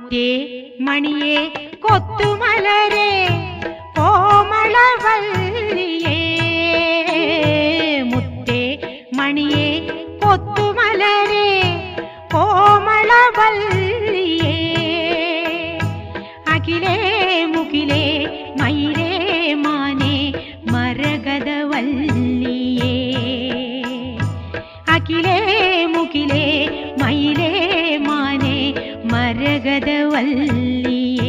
മുത്തേ മണിയേ കൊത്തുമലരേ കോമളവല്ലിയേ മുത്തേ മണിയേ കൊത്തുമലരേ കോമളവല്ലിയേ അഖിലേ മുകിലേ മയിലേ മാനേ മരകതവല്ലിയേ അഖിലേ മുകിലേ മയിലേ മാനേ മരകതവല്ലിയേ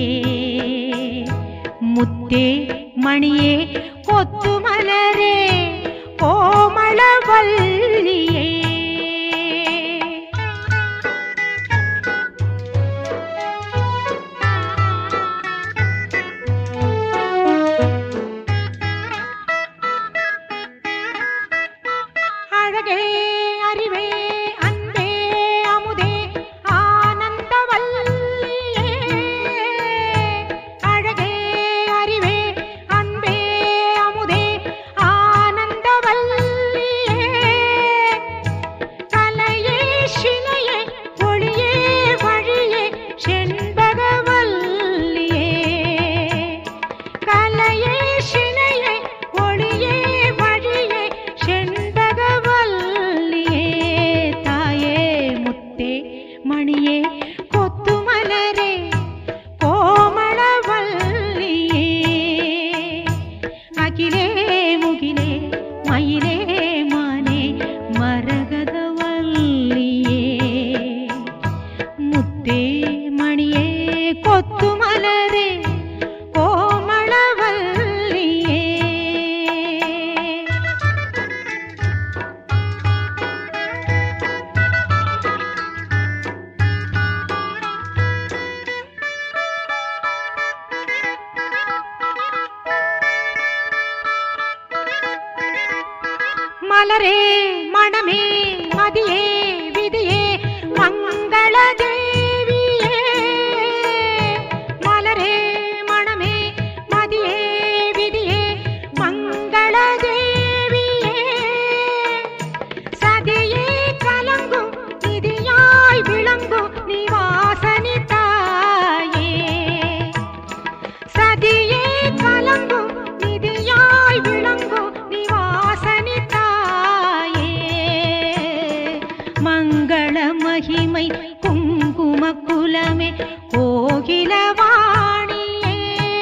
മുത്തേ മണിയേ കൊത്തുമലരേ കോമളവല്ലിയേ அழகே அறிவே அன்பே அமுதே ஆனந்தவல்லியே அழகே அறிவே அன்பே அமுதே ஆனந்தவல்லியே கலையே சிலையே ஒளியே வழியே செண்பகவல்லியே கலையே சிலையே ஒளியே வழியே செண்பகவல்லியே தாயே முத்தே மணியே கொத்துமலரே கோமளவல்லியே அகிலே முகிலே மயிலே மானே மரகதவல்லியே முத்தே மணியே கொத்துமலரே கோமளவல்லியே மலரே மணமே மதியே விதியே மங்கள தேவியே மலரே மணமே மதியே விதியே மங்கள தேவியே சதியே கலங்கும் நிதியாய் விளங்கும் நிவாசனி தாயே சதியே கலங்கும் நிதியாய் விளங்கும் நிவாசனி தாயே மங்கள மகிமை குங்கும குலமே கோகிலவாணியே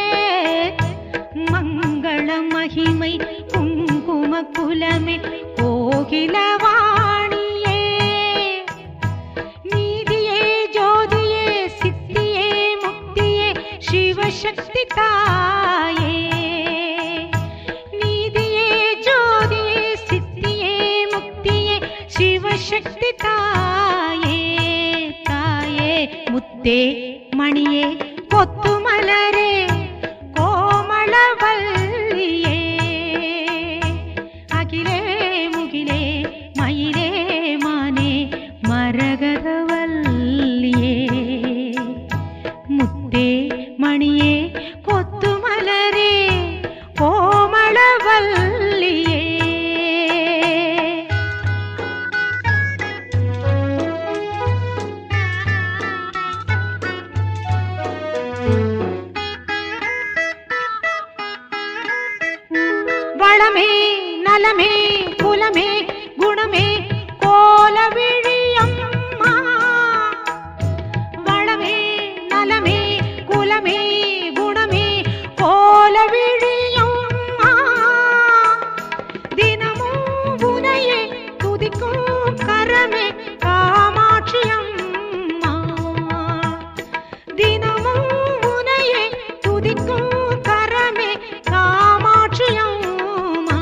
மங்கள மகிமை குங்கும குலமே கோகிலவாணியே நீதியே ஜோதியே சித்தியே முக்தியே சிவசக்தி தாயே நீதியே ஜோதியே சித்தியே முக்தியே சிவசக்தி தாயே தாயே முத்தே மணியே கொத்துமலரே கோமளவல்லியே அகிலே முகிலே மயிலே மானே மரகதவல்லியே முத்தே மணியே கொத்துமலரே கோமளவல்லியே வளமே நலமே குலமே குணமே கோலவிழியம்மா வளமே நலமே குலமே குணமே கோலவிழியம்மா தினமும் உனையே துதிக்கும் கரமே காமாட்சியம்மா தினமும் உனையே துதிக்கும் கரமே காமாட்சியம்மா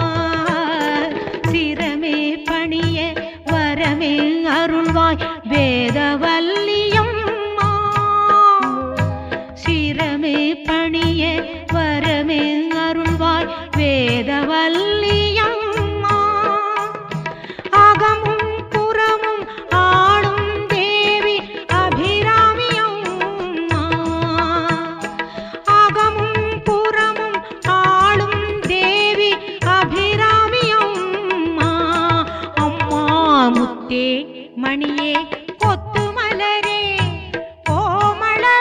சிரமே பணிய வரமே அருள்வாய் வேதவல்லியம்மா சிரமே பணிய வரமே அருள்வாய் வேதவல்லியம்மா அகமும் புறமும் ஆளும் தேவி அபிராமியம்மா அகமும் புறமும் ஆளும் தேவி அபிராமியம்மா அம்மா முத்தே மணியே கொத்துமலரே கோமள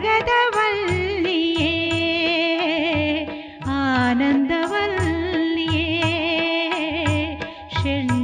மரகதவல்லியே ஆனந்தவல்லியே செண்பகவல்லியே